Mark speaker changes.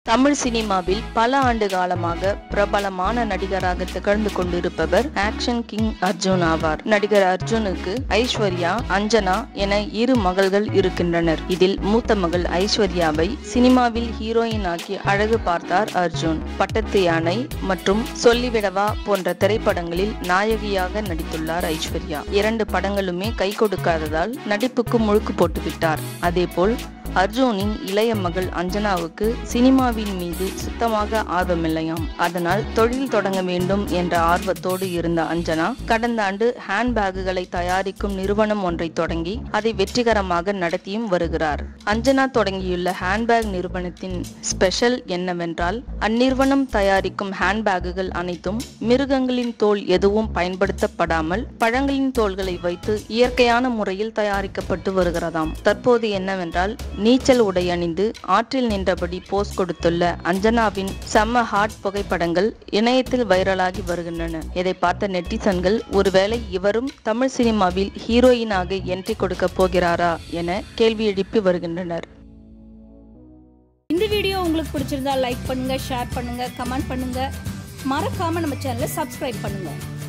Speaker 1: தமிழ் சினிமாவில் பல ஆண்டு காலமாக பிரபலமான நடிகராக திகழ்ந்து கொண்டிருப்பவர் ஆக்ஷன் கிங் அர்ஜுன் ஆவார் நடிகர் அர்ஜுனுக்கு ஐஸ்வர்யா அஞ்சனா என இரு மகள்கள் இருக்கின்றனர் இதில் மூத்த மகள் ஐஸ்வர்யாவை சினிமாவில் ஹீரோயின் ஆக்கி அழகு பார்த்தார் அர்ஜுன் பட்டத்து யானை மற்றும் சொல்லிவிடவா போன்ற திரைப்படங்களில் நாயகியாக நடித்துள்ளார் ஐஸ்வர்யா இரண்டு படங்களுமே கை கொடுக்காததால் நடிப்புக்கு முழுக்கு போட்டுவிட்டார் அதேபோல் அர்ஜுனின் இளைய மகள் அஞ்சனாவுக்கு சினிமாவின் மீது சுத்தமாக ஆர்வமில்லையாம் அதனால் தொழில் தொடங்க வேண்டும் என்ற ஆர்வத்தோடு இருந்த அஞ்சனா கடந்த ஆண்டு ஹேண்ட்பேக்குகளை தயாரிக்கும் நிறுவனம் ஒன்றை தொடங்கி அதை வெற்றிகரமாக நடத்தியும் வருகிறார் அஞ்சனா தொடங்கியுள்ள ஹேண்ட்பேக் நிறுவனத்தின் ஸ்பெஷல் என்னவென்றால் அந்நிறுவனம் தயாரிக்கும் ஹேண்ட்பேக்குகள் அனைத்தும் மிருகங்களின் தோல் எதுவும் பயன்படுத்தப்படாமல் பழங்களின் தோள்களை வைத்து இயற்கையான முறையில் தயாரிக்கப்பட்டு வருகிறதாம் தற்போது என்னவென்றால் நீச்சல் உடை அணிந்து ஆற்றில் நின்றபடி போஸ் கொடுத்துள்ள அஞ்சனாவின் செம்ம ஹாட் புகைப்படங்கள் இணையத்தில் வைரலாகி வருகின்றன இதை பார்த்த நெட்டிசன்கள் ஒருவேளை இவரும் தமிழ் சினிமாவில் ஹீரோயினாக என்ட்ரி கொடுக்க போகிறாரா என கேள்வி எழுப்பி வருகின்றனர்
Speaker 2: இந்த வீடியோ உங்களுக்கு பிடிச்சிருந்தா லைக் பண்ணுங்க ஷேர் பண்ணுங்க கமெண்ட் பண்ணுங்க மறக்காம நம்ம சேனலை சப்ஸ்கிரைப் பண்ணுங்க